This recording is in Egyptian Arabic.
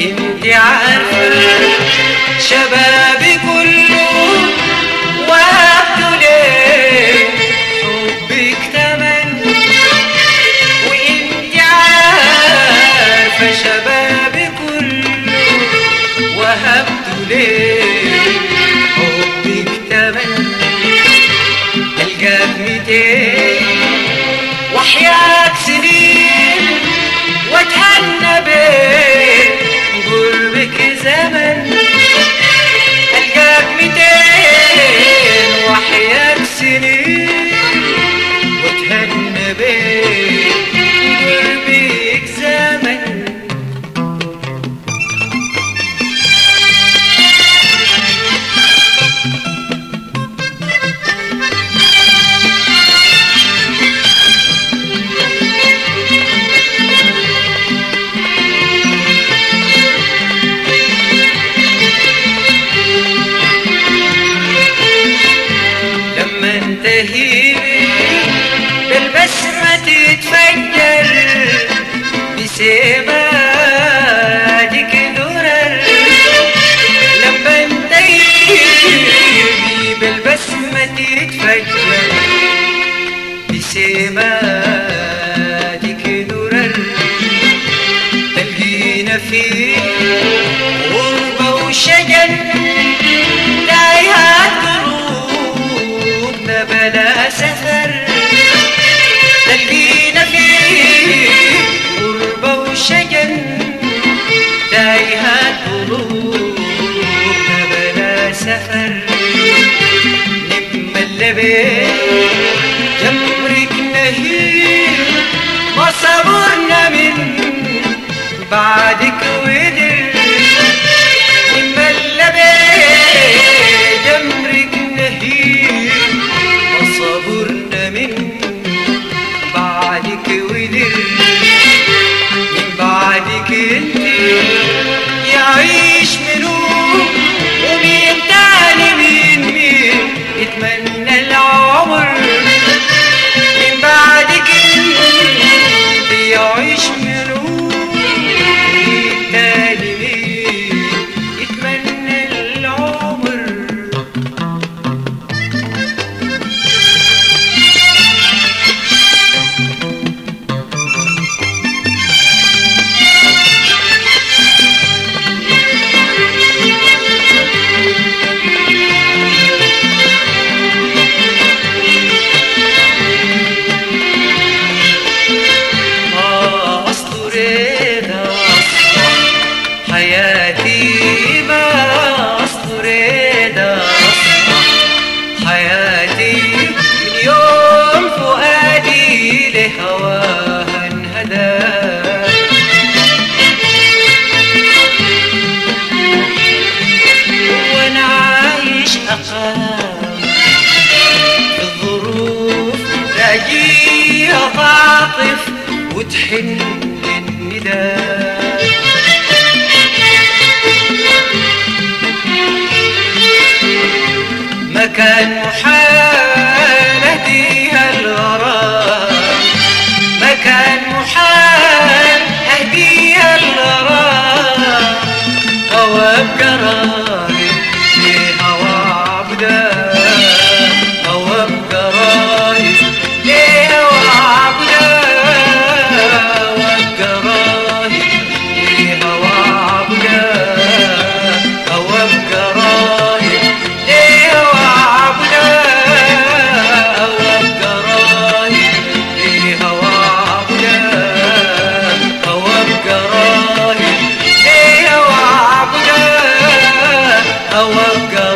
وانت عارفة شبابي كله وقته ليه حبك تمن وانت عارفة شبابي كله وهبته ليه حبك تمن القاك ميتين وحياك سنين واتهنى بيك قربك زمن القاك ميتين وحياك سنين واتهنى بيك قربك زمن لما انتهي بالبسمة تتفجر بسمادك درر لما انتهي بالبسمة تتفجر بسمادك درر تلقينا في غربة وشجن تايهات قلوبنا بلا سفر تلقينا في غربة وشجن تايهات قلوبنا بلا سفر نتملى بين جمرك نهير ما صبرنا من بعدك ودر نتملى بين جمرك نهير ما صبرنا من بعدك ودر من بعدك انت يعيش منوب ومين تاني مين مين يتمنى العمر من بعدك انت يعيش منوب ومين تاني مين يتمنى العمر آه أصل رضا أصبح حياتي ما أصل رضا أصبح حياتي من يوم فؤادي لهواها انهدى وانا عايش اقام في الظروف تجيها تعطف وتحن للنداء ما كان محال اهديها الغرام ما كان محال اهديها الغرام هوى بقراري لهوى عبدا هوى بقراري لهوى عبدا هوى بقراري لهوى عبدا هوى بقراري لهوى عبدا هوى بقراري لهوى عبدا هوى بقراري لهوى عبدا هوى بقراري